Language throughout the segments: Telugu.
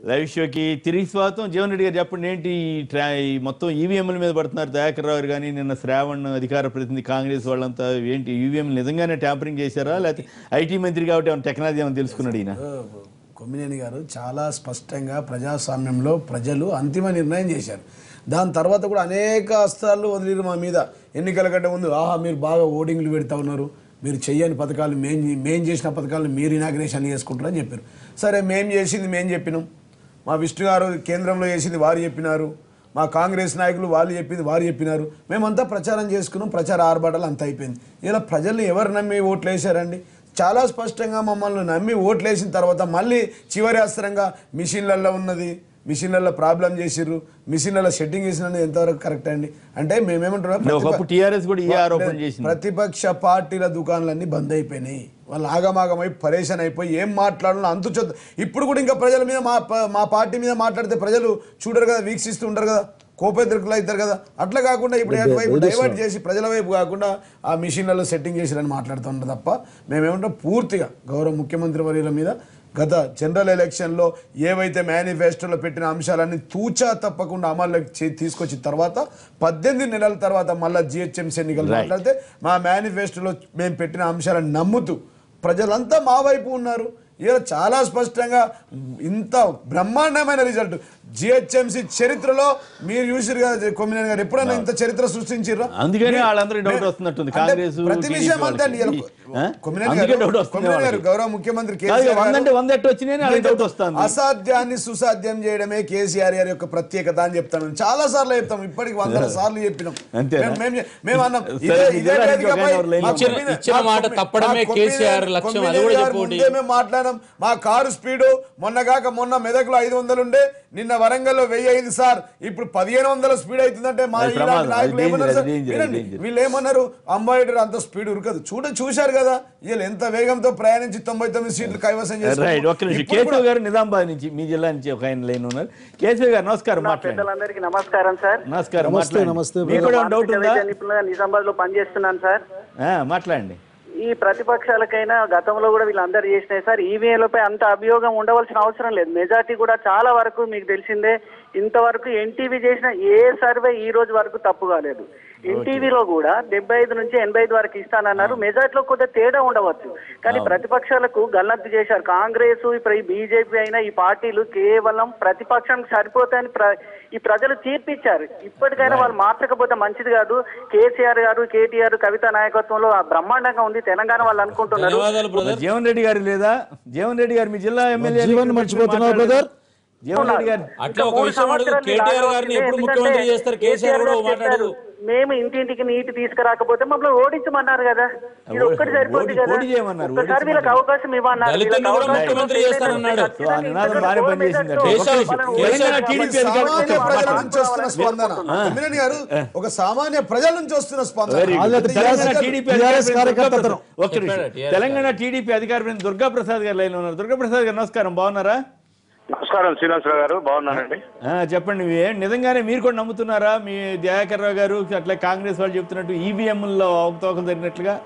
లైవ్ షోకి తిరిగి స్వాగతం జీవన్ రెడ్డి గారు చెప్పండి ఏంటి ఈ ట్రా ఈ మొత్తం ఈవీఎంల మీద పడుతున్నారు దయాకర్ రావు కానీ నిన్న శ్రావణ్ అధికార ప్రతినిధి కాంగ్రెస్ వాళ్ళంతా ఏంటి ఈవీఎం నిజంగానే ట్యాంపరింగ్ చేశారా లేకపోతే ఐటీ మంత్రి కాబట్టి ఏమైనా టెక్నాలజీ ఏమైనా తెలుసుకున్నాడు ఈయన కొమ్మినేని గారు చాలా స్పష్టంగా ప్రజాస్వామ్యంలో ప్రజలు అంతిమ నిర్ణయం చేశారు దాని తర్వాత కూడా అనేక అస్త్రాలు వదిలిరు మా మీద ఎన్నికల కంటే ముందు ఆహా మీరు బాగా ఓటింగ్లు పెడతా ఉన్నారు మీరు చెయ్యని పథకాలు మేం మేం చేసిన పథకాలను మీరు ఇనాగ్రేషన్ చేసుకుంటారని చెప్పారు సరే మేం చేసింది మేం చెప్పినాం మా విష్ణు గారు కేంద్రంలో చేసింది వారు చెప్పినారు మా కాంగ్రెస్ నాయకులు వాళ్ళు చెప్పింది వారు చెప్పినారు మేమంతా ప్రచారం చేసుకున్నాం ప్రచార ఆర్భాటాలు అంతా అయిపోయింది ఇలా ప్రజల్ని ఎవరు నమ్మి ఓట్లు వేశారండి చాలా స్పష్టంగా మమ్మల్ని నమ్మి ఓట్లు వేసిన తర్వాత మళ్ళీ చివరి అస్త్రంగా మిషన్లలో ఉన్నది మిషన్లలో ప్రాబ్లం చేసిర్రు మిషన్లలో సెట్టింగ్ చేసిన ఎంతవరకు కరెక్ట్ అండి అంటే మేమేమంటున్నాం అంటే ఒకప్పుడు టీఆర్ఎస్ కూడా ఈ ఆరోపణ ప్రతిప- చేసింది ప్రతిపక్ష పార్టీల దుకాణాలన్నీ బంద్ అయిపోయినాయి వాళ్ళు ఆగమాగమై పరేషాన్ అయిపోయి ఏం మాట్లాడాలో అంతు చొద్దు ఇప్పుడు కూడా ఇంకా ప్రజల మీద మా ప- మా పార్టీ మీద మాట్లాడితే ప్రజలు చూడరు కదా వీక్షిస్తూ ఉంటారు కదా కోపేద్రికులు అవుతారు కదా అట్లా కాకుండా ఇప్పుడు అటువైపు డైవర్ట్ చేసి ప్రజల వైపు కాకుండా ఆ మిషన్లలో సెట్టింగ్ చేసిరని మాట్లాడుతూ ఉంటారు తప్ప మేమేమంటాం పూర్తిగా గౌరవ ముఖ్యమంత్రి వర్యుల మీద గత జనరల్ ఎలక్షన్లో ఏవైతే మేనిఫెస్టోలో పెట్టిన అంశాలన్నీ తూచా తప్పకుండా అమల్లోకి చే- తీసుకొచ్చిన తర్వాత పద్దెనిమిది నెలల తర్వాత మళ్ళీ జిహెచ్ఎంసీ ఎన్నికలు Right. మాట్లాడితే మా మేనిఫెస్టోలో మేము పెట్టిన అంశాలను నమ్ముతూ ప్రజలంతా మా వైపు ఉన్నారు ఇలా చాలా స్పష్టంగా ఇంత బ్రహ్మాండమైన రిజల్ట్ జిహెచ్ఎంసీ చరిత్రలో మీరు చూసిరు కదా కొమ్మినేని గారు ఎప్పుడైనా ఇంత చరిత్ర సృష్టించారు అందుకనే వాళ్ళందరూ డౌట్ వస్తున్నట్టుంది కాంగ్రెస్ ప్రతి విషయం అంతే అండి ఇలా ఆ? కొమ్మినేని అందుకే గారు డౌట్ వస్తుంది కొమ్మినేని గారు వాళ్ళకి. గౌరవ ముఖ్యమంత్రి కాదు, కేసీఆర్ వంద గారు అంటే వంద ఎట్టు వచ్చినాయని వాళ్ళకి డౌట్ వస్తుంది అసాధ్యాన్ని సుసాధ్యం చేయడమే కేసీఆర్ గారి యొక్క ప్రత్యేకత అని చెప్తాను చాలా సార్లు చెప్తాం ఇప్పటికి వందల సార్లు చెప్పినాం అంతేనా? మేము- మేము- మేము అన్నాం సరే, ఇదే ఇది ఇదే దానికి వేదికపై ఒక ఆయన ఎవరు లేని మా ఇచ్చిన- కొమ్మినే- ఇచ్చిన మా మాట కొమ్మినే- తప్పడమే మా కొమ్మినే- కేసీఆర్ లక్ష్యం, అది కొమ్మినే కూడా గారి చెప్పండి. ముందే మేము మాట్లాడాం మా కారు స్పీడు మొన్న కాక మొన్న మెదక్లో ఐదు వందలు ఉండే నిన్న వరంగల్లో వెయ్యి అయింది సార్ ఇప్పుడు పదిహేను వందల స్పీడ్ అవుతుందంటే మా అది ఇలాంటి ప్రమాదం, నాయకులు అది ఏమన్నారు సార్? danger, danger, వినండి, danger. వీళ్ళు ఏమన్నారు అంబాయిడర్ అంత స్పీడ్ ఉరకదు చూడ చూశారు కదా వీళ్ళు ఎంత వేగంతో ప్రయాణించి తొంభై తొమ్మిది సీట్లు కైవసం రైట్ చేస్తారు ఒక్క నిమిషం ఇప్పుడు కూడా- కేశవ్ గారు నిజామాబాద్ నుంచి మీ జిల్లా నుంచి ఒక ఆయన లైన్ ఉన్నారు కేశవ్ గారు నమస్కారం మాట్లాడండి పెద్దలందరికీ నమస్కారం సార్ నమస్కారం నమస్తే, మాట్లాడండి. నమస్తే, మీకు కూడా ఏమైనా డౌట్ ఉందా నిపుణులుగా నిజామాబాద్ లో పనిచేస్తున్నాను సార్ ఆ, మాట్లాడండి ఈ ప్రతిపక్షాలకైనా గతంలో కూడా వీళ్ళందరూ చేసినాయి సార్ ఈవీఏలపై అంత అభియోగం ఉండవలసిన అవసరం లేదు మెజార్టీ కూడా చాలా వరకు మీకు తెలిసిందే ఇంతవరకు ఎన్టీవీ చేసిన ఏ సర్వే ఈ రోజు వరకు తప్పు కాలేదు ఎన్టీవీలో కూడా డెబ్బై ఐదు నుంచి ఎనభై ఐదు వరకు ఇస్తానన్నారు మెజార్టీలో కొద్దిగా తేడా ఉండవచ్చు కానీ ప్రతిపక్షాలకు గల్లంతు చేశారు కాంగ్రెస్ ఇప్పుడు ఈ బీజేపీ అయినా ఈ పార్టీలు కేవలం ప్రతిపక్షానికి సరిపోతాయని ప్ర- ఈ ప్రజలు తీర్పిచ్చారు ఇప్పటికైనా వాళ్ళు మార్చకపోతే మంచిది కాదు కేసీఆర్ గారు కేటీఆర్ కవిత నాయకత్వంలో ఆ బ్రహ్మాండంగా ఉంది తెలంగాణ వాళ్ళు అనుకుంటున్నారు ధన్యవాదాలు బ్రదర్ జీవన్ రెడ్డి గారు లేదా జీవన్ రెడ్డి గారు మీ జిల్లా ఎమ్మెల్యే జీవన్ మర్చిపోతున్నావు, brother? జీవన్ రెడ్డి గారు అట్లా ఒక మూడు విషయం అడుగు సంవత్సరాలు కేటీఆర్ ఇలా గారిని ఆలోచించే ఎప్పుడు ఎందుకంటే ముఖ్యమంత్రి చేస్తారు కేసీఆర్ కూడా గారు మాట్లాడదు చెప్పారు, మేము ఇంటింటికి నీటి తీసుకురాకపోతే మమ్మల్ని ఓడించమన్నారు కదా ఇది ఒక్కటి సరిపోతుంది ఓడి- కదా ఓడి చేయమన్నారు, ఒక్కసారి వీళ్ళకి అవకాశం ఇవ్వన్నారు దళితుల్ని వీళ్ళకి కూడా అవకాశం ముఖ్యమంత్రి ఇవ్వకపోతే చేస్తానన్నాడు. సో ఆ నినాదం బాగానే పనిచేసింది వాళ్ళని కేశవ్, ఓడించారు. తెలంగాణ టీడీపీ అధికారులు సామాన్య ఒక ప్రజల మాట. నుంచి వస్తున్న స్పందన కొమ్మినేని గారు ఒక సామాన్య ప్రజల నుంచి వస్తున్న స్పందన Very good. వాళ్ళకి తెలంగాణ TRS టీడీపీ TRS అధికార ప్రతినిధి కార్యకర్తలు. దుర్గా ప్రసాద్. ఒక్క నిమిషం. చెప్పాడు, TRS తెలంగాణ టీడీపీ అధికార ప్రతినిధి దుర్గా ప్రసాద్ గారు లైన్ ఉన్నారు దుర్గా ప్రసాద్ గారు నమస్కారం బాగున్నారా నమస్కారం శ్రీనివాసరావు గారు బాగున్నానండి ఆ, చెప్పండి మీ ఏ- నిజంగానే మీరు కూడా నమ్ముతున్నారా మీ దయాకర్ రావు గారు అట్లా కాంగ్రెస్ వాళ్ళు చెప్తున్నట్టు ఈవీఎంలో అవకతవకలు జరిగినట్లుగా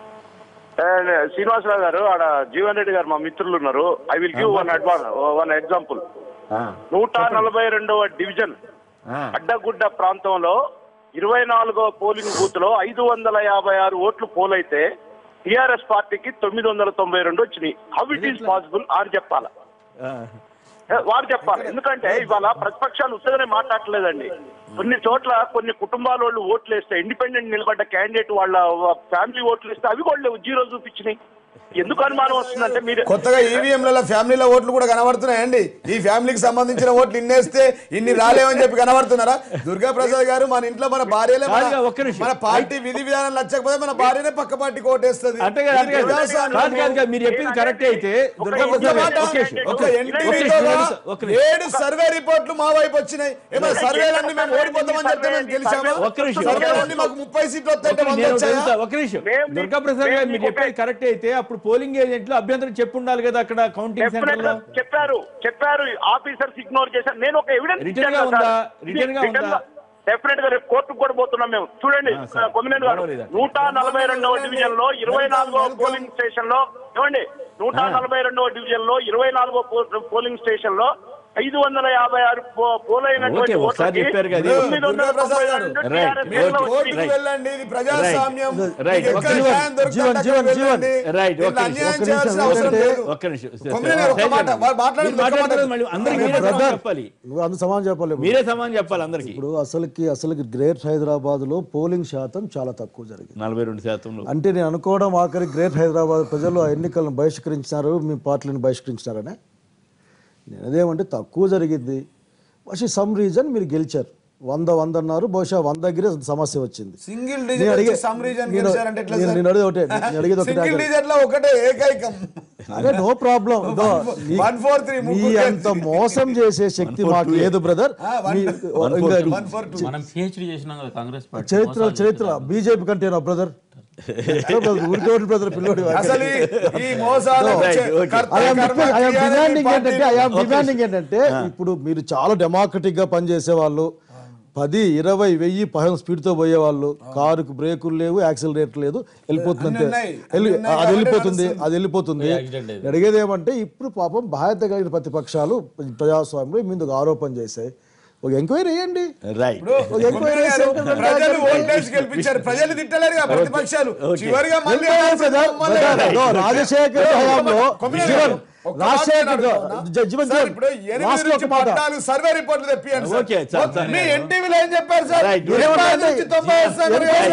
అండ్ శ్రీనివాసరావు గారు ఆడ జీవన్ రెడ్డి గారు మా మిత్రులు ఉన్నారు I will give one advance one example ఆ, నూట నలభై రెండవ డివిజన్ ఆ, అడ్డగుడ్డ ప్రాంతంలో ఇరవై నాలుగో పోలింగ్ బూత్ లో ఐదు వందల యాభై ఆరు ఓట్లు పోలైతే టిఆర్ఎస్ పార్టీకి తొమ్మిది వందల తొంభై రెండు వచ్చినాయి హౌ ఇట్ ఈస్ పాసిబుల్ అని చెప్పాలా ఆ. ఏ, వారు చెప్పాలి ఎందుకంటే ఇవాళ ప్రతిపక్షాలు ఉత్తగానే మాట్లాడలేదండి కొన్ని చోట్ల కొన్ని కుటుంబాల వాళ్ళు ఓట్లు వేస్తే ఇండిపెండెంట్ నిలబడ్డ క్యాండిడేట్ వాళ్ళ ఫ్యామిలీ ఓట్లు వేస్తే అవి కూడా లేవు జీరో చూపించినాయి ఎందుకు అనుమానం వస్తుందంటే మీరు కొత్తగా ఈవీఎంలలో ఫ్యామిలీల ఓట్లు కూడా కనబడుతున్నాయండి ఈ ఫ్యామిలీకి సంబంధించిన ఓట్లు ఇన్నేస్తే ఇన్ని రాలేవని చెప్పి కనబడుతున్నారా దుర్గా ప్రసాద్ గారు మన ఇంట్లో మన భార్యలే మన- కాదుగా, ఒక్క నిమిషం. మన పార్టీ విధి విధానం నచ్చకపోతే మన భార్యనే పక్క పార్టీకి ఓటేస్తుంది అంటే కాదు, అంటే కాదు. కాదు, కాదు, కాదు, మీరు చెప్పింది కరెక్టే అయితే దుర్గా ఒక్క ప్రసాద్ మాట, గారు, ఒక్క నిమిషం, ఒక ఒక్క నిమిషం, ఎన్టీవీలో ఒక్క నిమిషం, ఒక్క నిమిషం. ఏడు సర్వే రిపోర్ట్లు మా వైపు వచ్చినాయి ఏమైనా సర్వేలన్నీ మేము ఓడిపోతామని చెప్తే మేము గెలిచామా ఒక్క నిమిషం, సర్వేలన్నీ మాకు ముప్పై సీట్లు వస్తాయంటే ఒక్క వంద నేను వచ్చాయా తెలుసా, ఒక్క నిమిషం మేము- దుర్గా ప్రసాద్ గారు మేము మీరు మీకు చెప్పేది కరెక్ట్ అయితే అప్పుడు పోలింగ్ ఏజెంట్లు అభ్యంతరం చెప్పు ఉండాలి కదా అక్కడ కౌంటింగ్ సెంటర్ Definitely లో చెప్పారు చెప్పారు ఆఫీసర్స్ ఇగ్నోర్ చేశారు నేను ఒక ఎవిడెన్స్ Written గా ఉందా? Written గా ఉందా? డెఫినెట్ గా రేపు కోర్టుకు కూడా పోతున్నాం మేము చూడండి ఆ, సరే. కొమ్మినేని గారు గొడవ లేదా? నూట నలభై రెండవ డివిజన్ లో ఇరవై నాలుగో Welcome, పోలింగ్ స్టేషన్ లో ఏమండి నూట ఆ. నలభై రెండవ డివిజన్ లో ఇరవై నాలుగో పో- పోలింగ్ స్టేషన్ లో ఐదు వందల యాభై ఆరు పో- పోలైనటువంటి ఓకే, ఒకసారి ఓట్లకి చెప్పారు కదా. తొమ్మిది వందల దుర్గాప్రసాద్ గారు. తొంభై రైట్. రెండు TRS లో కోర్టుకు వచ్చింది. వెళ్ళండి ఇది ప్రజాస్వామ్యం రైట్. మీకు ఎక్కడ జీవన్, న్యాయం దొరికితే జీవన్, అక్కడికి జీవన్, వెళ్ళండి. రైట్. దీంట్లో ఒక్క అన్యాయం నిమిషం, చేయాల్సిన ఒక్క అవసరం నిమిషం. లేదు ఒక్క నిమిషం కొమ్మినేని గారు ఒక్క మాట, వారు మాట్లాడండి, మీరు ఒక్క మాట. మాట్లాడలేదు మళ్ళీ అందరికీ మీరే సమాధానం బ్రదర్ చెప్పాలి నువ్వు అంత సమానం చెప్పలేవు మీరే సమాధానం చెప్పాలి అందరికి ఇప్పుడు అసలుకి అసలుకి గ్రేట్ హైదరాబాద్ లో పోలింగ్ శాతం చాలా తక్కువ జరిగింది నలభై రెండు శాతంలో అంటే నేను అనుకోవడం ఆఖరి గ్రేట్ హైదరాబాద్ ప్రజలు ఆ ఎన్నికలను బహిష్కరించినారు మీ పార్టీలను బహిష్కరించినారనే నేను అదేమంటే తక్కువ జరిగింది వచ్చి సమ్ రీజన్ మీరు గెలిచారు వంద వంద అన్నారు బహుశా వంద దగ్గరే సమస్య వచ్చింది సింగిల్ నేను డిజిట్ అడిగే- వచ్చి సమ్ రీజన్ నేను- గెలిచారంటే ఎట్లా నేను- సార్? నేను అడిగేది ఒకటే, నేను అడిగేది ఒకటే సింగిల్ ఆఖరి. డిజిట్ లో ఒకటే ఏకైకం అరే no problem One four three, మీ ముగ్గురు అంత కలిసి. మోసం చేసే శక్తి మాకు లేదు బ్రదర్ ఆ, one- మీ- one ఇంకా four two, one four two. మనం పిహెచ్డి చేసినాం కదా కాంగ్రెస్ పార్టీ చరిత్ర చరిత్ర బీజేపీ కంటేనా బ్రదర్ ఊరికే బ్రదర్ పిల్లోడి అసలు ఈ- ఈ మోసాలు Right, వచ్చే okay. కర్త, ఐఎమ్ కర్మ, క్రియాలని డిమాండింగ్ పార్టీ- ఏంటంటే ఐఎమ్ డిమాండింగ్ ఏంటంటే ఇప్పుడు మీరు చాలా డెమోక్రటిక్ గా పనిచేసే వాళ్ళు పది ఇరవై వెయ్యి పదిహేను స్పీడ్ తో పోయే వాళ్ళు కారుకు బ్రేకులు లేవు యాక్సిలరేటర్ లేదు వెళ్ళిపోతుంది అన్ని అంతే ఉన్నాయి. వెళ్ళి- అన్ని ఉన్నాయి అది కాబట్టి వెళ్ళిపోతుంది నడుస్తుంది. అది వెళ్ళిపోతుంది యాక్సిడెంట్ అయింది. నేను అడిగేది ఏమంటే ఇప్పుడు పాపం బాధ్యత కలిగిన ప్రతిపక్షాలు ప్రజాస్వామ్యంలో ముందుకు ఆరోపణ చేశాయి ఒక ఎంక్వైరీ వేయండి రైట్ ఒక ఎంక్వైరీ గారు, చేసి ప్రజలు ఓట్లేసి గెలిపించారు ప్రజలు తిట్టలేరు కదా ప్రతిపక్షాలు చివరిగా మళ్ళీ ఎంక్వైరీ అనాల్సింది బ్రదర్, మమ్మల్ని బ్రదర్, కాదు. ఇదో రాజశేఖర్ హయాంలో కొమ్మినేని జీవన్, గారు, ఒక్క మాట రాజశేఖర్ నేను అడుగుతున్నా. జ- జీవన్ సార్, జీవన్, ఇప్పుడు ఎనిమిది లాస్ట్ నుంచి ఒక మాట పద్నాలుగు సర్వే రిపోర్ట్లు తెప్పియండి సార్. Okay, sir, sir. మీ ఎన్టీవీలో ఏం చెప్పారు సార్ రైట్. ఎనభై నుంచి తొంభై వస్తాను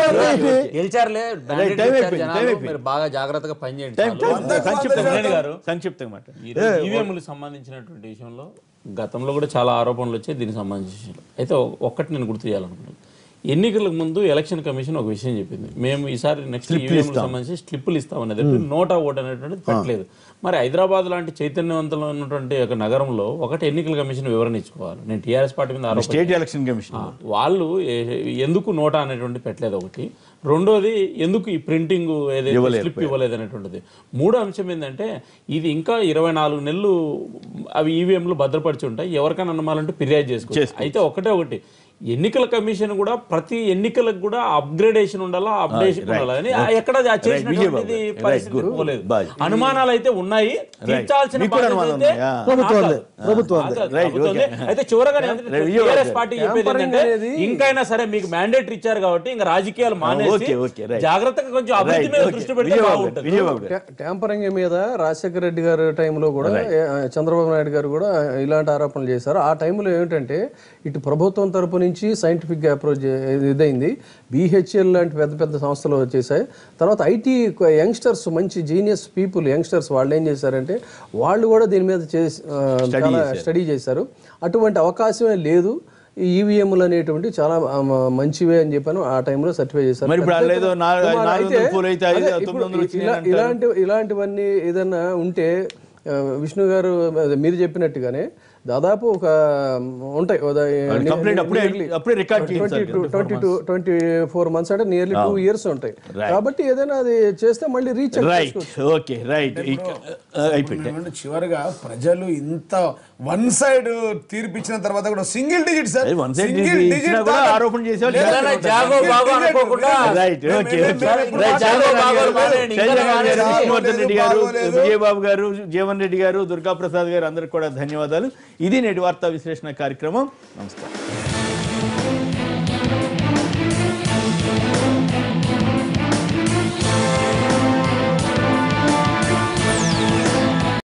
గెలిచారులే Right, mandate time ఇచ్చారు అయిపోయింది, జనాలు. time అయిపోయింది. మీరు బాగా జాగ్రత్తగా పనిచేయండి టైం చాలు. వందకు వంద సంక్షిప్తంగా శాతం. గారు సంక్షిప్తంగా మాట ఈవీఎంలకు సంబంధించినటువంటి విషయంలో గతంలో కూడా చాలా ఆరోపణలు వచ్చాయి దీనికి సంబంధించిన విషయంలో అయితే ఒ- ఒక్కటి నేను గుర్తు చేయాలనుకున్నాను ఎన్నికలకు ముందు ఎలక్షన్ కమిషన్ ఒక విషయం చెప్పింది మేము ఈసారి నెక్స్ట్ ఈవీఎంలకు సంబంధించి స్లిప్పులు ఇస్తామనేది నోటా ఓట్ అనేటువంటిది పెట్టలేదు మరి హైదరాబాద్ లాంటి చైతన్యవంతంలో ఉన్నటువంటి ఒక నగరంలో ఒకటి ఎన్నికల కమిషన్ వివరణ ఇచ్చుకోవాలి నేను టీఆర్ఎస్ పార్టీ మీద ఆరోపణ స్టేట్ ఎలక్షన్ కమిషన్ ఆ, వాళ్ళు ఏ- ఎందుకు నోటా అనేటువంటి పెట్టలేదు ఒకటి రెండోది ఎందుకు ఈ ప్రింటింగ్ ఏదైతే స్లిప్ ఇవ్వలేదు అనేటువంటిది మూడో అంశం ఏంటంటే ఇది ఇంకా ఇరవై నాలుగు నెలలు అవి ఈవీఎంలు భద్రపరిచి ఉంటాయి ఎవరికైనా నమ్మాలంటే ఫిర్యాదు చేసుకోవచ్చు అయితే ఒకటే ఒకటి ఎన్నికల కమిషన్ కూడా ప్రతి ఎన్నికలకు కూడా అప్గ్రేడేషన్ ఉండాలా అప్డేషన్ ఉండాలా అని ఎక్కడ ఆ చేసినటువంటిది Right, పరిస్థితి good. పోలేదు బాయ్. అనుమానాలు అయితే ఉన్నాయి తీర్చాల్సిన మీకు కూడా బాధ్యత అనుమానం అయితే ఉందా? ప్రభుత్వాలదే, ఆ, ప్రభుత్వాలదే. ఆ, Right, ప్రభుత్వాలదే. okay. అయితే చివరగా నేను Right, విజయవాడ టీఆర్ఎస్ గారు. పార్టీ చెప్పేది ఏంటంటే ఇంకైనా సరే మీకు మ్యాండేట్ ఇచ్చారు కాబట్టి ఇంకా రాజకీయాలు మానేసి okay, okay, right. జాగ్రత్తగా కొంచెం అభివృద్ధి మీద Right, okay. దృష్టి పెడితే విజయబాబు గారు, బాగుంటుంది విజయబాబు గారు. ట్యా- ట్యాంపరింగ్ మీద రాజశేఖర రెడ్డి గారి టైంలో కూడా ఏ, చంద్రబాబు నాయుడు గారు కూడా ఇలాంటి ఆరోపణలు చేశారు ఆ టైంలో ఏమిటంటే ఇటు ప్రభుత్వం తరపు నుంచి సైంటిఫిక్ అప్రోచ్ ఇదైంది బీహెచ్ఎల్ లాంటి పెద్ద పెద్ద సంస్థలు వచ్చేసాయి తర్వాత ఐటీ యంగ్స్టర్స్ మంచి జీనియస్ పీపుల్ యంగ్స్టర్స్ వాళ్ళు ఏం చేశారంటే వాళ్ళు కూడా దీని మీద చేసి ఆ, చాలా స్టడీ చేశారు అటువంటి అవకాశమే లేదు ఈ ఈవీఎంలు అనేటువంటి చాలా ఆ, మ- మంచివే అని చెప్పాను ఆ టైంలో సర్టిఫై చేశారు మరి ఇప్పుడు వాళ్ళు ఏదో నాలుగు- మరి నాలుగు వందల అయితే- పూలు అయితే ఐదు- అదే తొమ్మిది ఇప్పుడు వందలు వచ్చినాయి ఇలా- అంటారు. ఇలాంటి ఇలాంటివన్నీ ఏదన్నా ఉంటే ఆ, విష్ణు గారు అదే మీరు చెప్పినట్టుగానే దాదాపు ఒక ఉంటాయి complaint అప్పుడే- అప్పుడే record చేయించాలి. Twenty two twenty four months అంటే నియర్లీ టూ ఇయర్స్ ఉంటాయి కాబట్టి ఏదైనా అది చేస్తే మళ్ళీ రీచ్ రైట్ ఓకే రైట్ అయిపోయింది ఏమంటే చివరిగా ప్రజలు ఇంత వన్ సైడ్ తీర్పిచ్చిన తర్వాత కూడా సింగిల్ డిజిట్ సార్ అది one side ఇచ్చినా కూడా ఆరోపణ చేసేవాళ్ళు లేదా చాలా జాగో బాగో అనుకోకుండా రైట్ ఓకే రైట్ జాగో బాగోలు మానేయండి. ఇంకా గారు మానేసి. విష్ణువర్ధన్ రెడ్డి గారు బాగోలేదు. విజయబాబు గారు జీవన్ రెడ్డి గారు దుర్గా ప్రసాద్ గారు అందరికి కూడా ధన్యవాదాలు ఇది నేటి వార్తా విశ్లేషణ కార్యక్రమం నమస్కారం